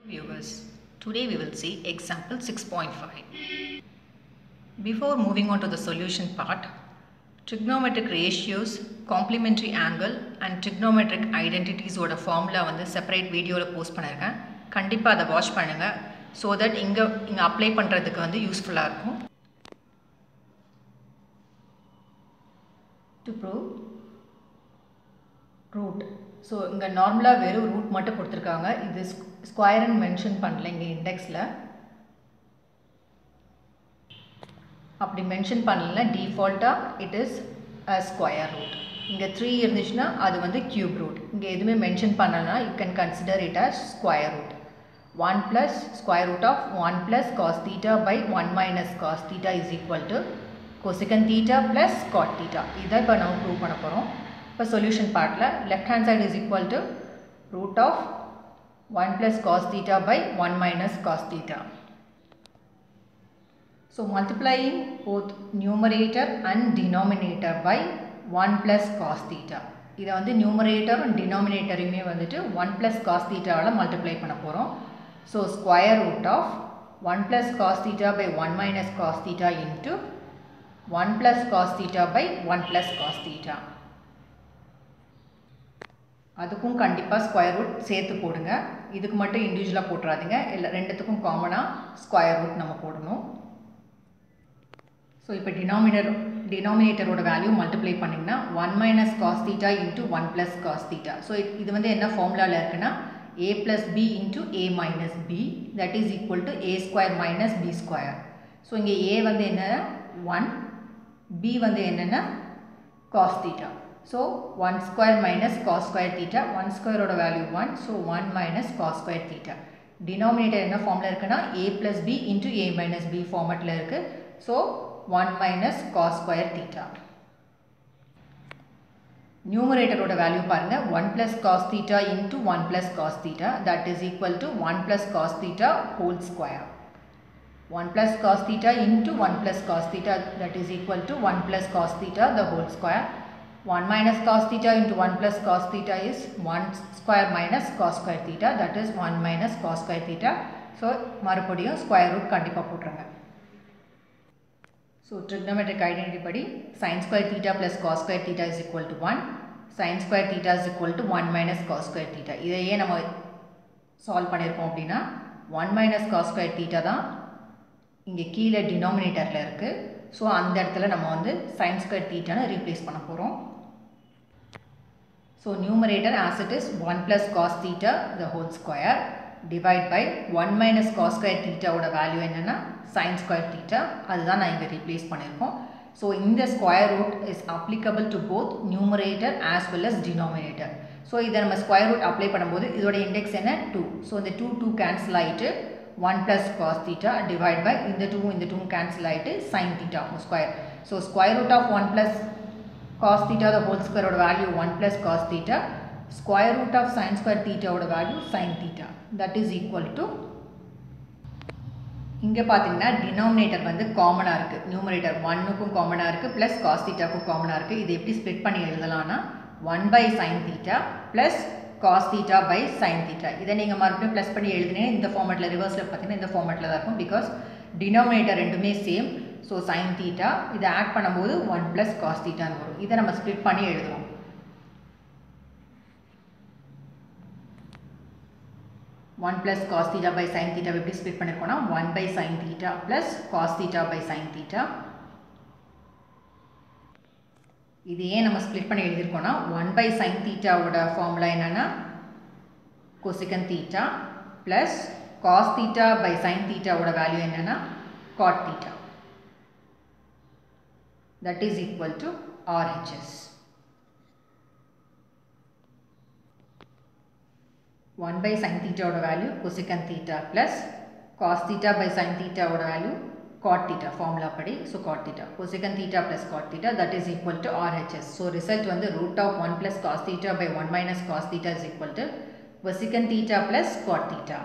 Viewers, today we will see example 6.5. Before moving on to the solution part, trigonometric ratios, complementary angle and trigonometric identities ஓட formula வந்து separate வீடியோவில் post பண்ணியிருக்கேன் கண்டிப்பாக அதை watch பண்ணுங்கள் so that இங்கே இங்கே அப்ளை பண்ணுறதுக்கு வந்து யூஸ்ஃபுல்லாக இருக்கும் டு ப்ரூவ் ரூட் ஸோ இங்கே நார்மலாக வெறும் ரூட் மட்டும் கொடுத்துருக்காங்க இது ஸ்கொயர்னு மென்ஷன் பண்ணல இங்கே இண்டெக்ஸில் அப்படி மென்ஷன் பண்ணல டிஃபால்ட்டாக it is a square root இங்கே த்ரீ இருந்துச்சுன்னா அது வந்து கியூப் ரூட் இங்கே எதுவுமே மென்ஷன் பண்ணலனா you can consider it as square root one plus square root of one plus cos theta by one minus cos theta is equal to cosecant theta plus cot theta இதை இப்போ நம்ம prove பண்ண போகிறோம் இப்போ solution பார்ட்டில் left hand side is equal to root of one plus cos theta by one minus cos theta So multiplying both numerator and denominator by 1 plus cos theta. இதை வந்து numerator and denominatorயுமே வந்துட்டு 1 plus cos theta ஆல multiply பண்ண போகிறோம் So square root of 1 plus cos theta by 1 minus cos theta into 1 plus cos theta by 1 plus cos theta. அதுக்கும் கண்டிப்பாக square root சேர்த்து போடுங்க இதுக்கு மட்டும் இண்டிவிஜுவலாக போட்டுறாதீங்க இல்லை ரெண்டுத்துக்கும் காமனாக ஸ்கொயர் ரூட் நம்ம போடணும் ஸோ இப்போ டினாமினேட்டர் டினாமினேட்டரோட வேல்யூ மல்டிப்ளை பண்ணிங்கன்னா one minus cos theta into one plus cos theta so இது வந்து என்ன ஃபார்முலாவில் இருக்குன்னா A plus B into A minus B that is equal to A square minus B square so இங்கே A வந்து என்னென்னா ஒன் பி வந்து என்னென்னா cos theta so one square minus cos square theta one ஸ்கொயரோட value one so one minus cos square theta denominator என்ன ஃபார்மில் இருக்குன்னா A plus B into A minus B ஃபார்மெட்டில் இருக்குது so 1 minus cos square theta. Numerator ஓட value பாருங்க 1 plus cos theta into 1 plus cos theta that is equal to 1 plus cos theta whole square. 1 plus cos theta into 1 plus cos theta that is equal to 1 plus cos theta the whole square. 1 minus cos theta into 1 plus cos theta is 1 square minus cos square theta that is 1 minus cos square theta. So மறுபடியும் square root கண்டிப்பாக போட்டுருங்க So trigonometric identity படி sin square theta plus cos square theta is equal to 1. sin square theta is equal to 1 minus cos square theta. இதையே நம்ம solve பண்ணியிருக்கோம் அப்படின்னா 1 minus cos square theta தான் இங்கே கீழே டினாமினேட்டரில் இருக்குது ஸோ அந்த இடத்துல நம்ம வந்து sin square thetaன்னு ரீப்ளேஸ் பண்ண போகிறோம் so numerator as it is 1 plus cos theta the whole square divide by 1 minus cos square theta ஓட வேல்யூ என்னென்னா sin square theta அதுதான் நான் இங்கே ரீப்ளேஸ் பண்ணியிருக்கோம் ஸோ இந்த square root is applicable to both numerator as well as denominator so இதை நம்ம square root apply பண்ணும்போது இதோட இண்டெக்ஸ் என்ன டூ ஸோ இந்த டூ டூ கேன்சல் ஆகிட்டு one plus cos theta divide by இந்த டூ இந்த டூ கேன்சல் ஆகிட்டு சைன் தீட்டா ஆகும் square so square root of one plus cos theta the whole ஸ்கொயரோட value one plus cos theta square root of sine square தீட்டாவோட value sine theta that is equal to இங்கே பார்த்தீங்கன்னா denominator வந்து காமனாக இருக்குது numerator ஒன்னுக்கும் காமனாக இருக்குது ப்ளஸ் காஸ் தீட்டாக்கும் காமனாக இருக்குது இது எப்படி ஸ்ப்ளிட் பண்ணி எழுதலாம்னா one by sine theta plus cos theta by sine theta இதை நீங்கள் மறுபடியும் ப்ளஸ் பண்ணி எழுதினீங்க இந்த ஃபார்மெட்டில் ரிவர்ஸில் பார்த்தீங்கன்னா இந்த ஃபார்மெட்டில் தான் இருக்கும் பிகாஸ் டினாமினேட்டர் ரெண்டுமே சேம் ஸோ சைன் தீட்டா இதை ஆட் பண்ணும்போது ஒன் ப்ளஸ் காஸ் தீட்டான்னு வரும் இதை நம்ம ஸ்ப்ளிட் பண்ணி எழுதுவோம் one plus cos theta by sine theta எப்படி ஸ்பிட் பண்ணியிருக்கோம்னா one by sine theta plus cos theta by sine theta இது ஏன் நம்ம ஸ்ப்ளிட் பண்ணி எழுதியிருக்கோம்னா ஒன் பை சைன் தீட்டாவோட ஃபார்முலா என்னென்னா cosecant theta plus cos theta by sine தீட்டாவோட வேல்யூ என்னென்னா cot theta that is equal to RHS one by sine தீட்டாவோட value cosecant theta plus cos theta by sine தீட்டாவோட value cot theta formula படி so cot theta cosecant theta plus cot theta that is equal to RHS so result வந்து root of one plus cos theta by one minus cos theta is equal to cosecant theta plus cot theta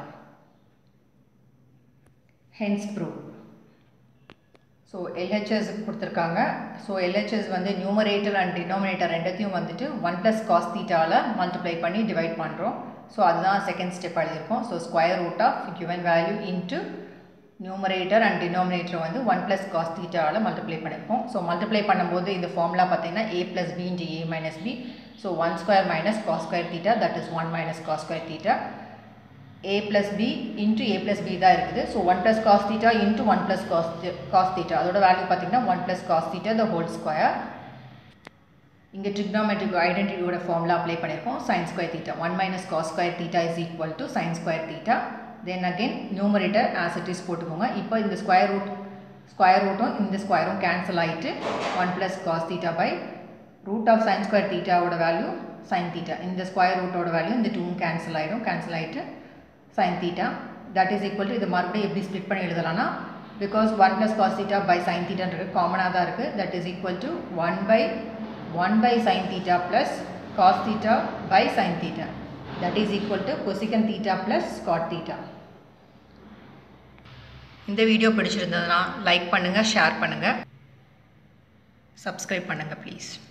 hence prove so LHS கொடுத்துருக்காங்க so LHS வந்து numerator and denominator ரெண்டத்தையும் வந்துட்டு one plus cos தீட்டாவில் multiply பண்ணி divide பண்ணுறோம் so அதுதான் second step எழுதியிருக்கோம் so square root of given value into numerator and denominator வந்து ஒன் ப்ளஸ் காஸ் தீட்டாவில் மல்டிப்ளை பண்ணியிருக்கோம் ஸோ மல்டிப்ளை பண்ணும்போது இந்த ஃபார்முலா பார்த்தீங்கன்னா A plus B into A minus B so one square minus cos square theta that is one minus cos square theta a plus b into a plus b தான் இருக்குது so one plus cos theta into one plus cos cos theta அதோட value பார்த்தீங்கன்னா one plus cos theta the whole square இங்கே trigonometric ஐடென்டிட்டியோட formula apply பண்ணியிருக்கோம் sine square theta one minus cos square theta is equal to sine square theta then again numerator as it is போட்டுக்கோங்க இப்போ இந்த square root square ரூட்டும் இந்த ஸ்கொயரும் cancel ஆகிட்டு one plus cos theta by root of sine square தீட்டாவோட value sine theta இந்த square ரூட்டோட வேல்யூ இந்த டூவும் கேன்சல் ஆகிடும் கேன்சல் ஆகிட்டு sin theta that is equal to இது மறுபடியும் எப்படி ஸ்ப்ளிட் பண்ணி எழுதலாம்னா because one plus cos theta by sine தீட்டான்றது காமனாக தான் இருக்குது that is equal to one by one by sine theta plus cos theta by sine theta that is equal to cosecant theta plus cot theta இந்த video பிடிச்சிருந்ததுன்னா like பண்ணுங்கள் share பண்ணுங்கள் subscribe பண்ணுங்கள் please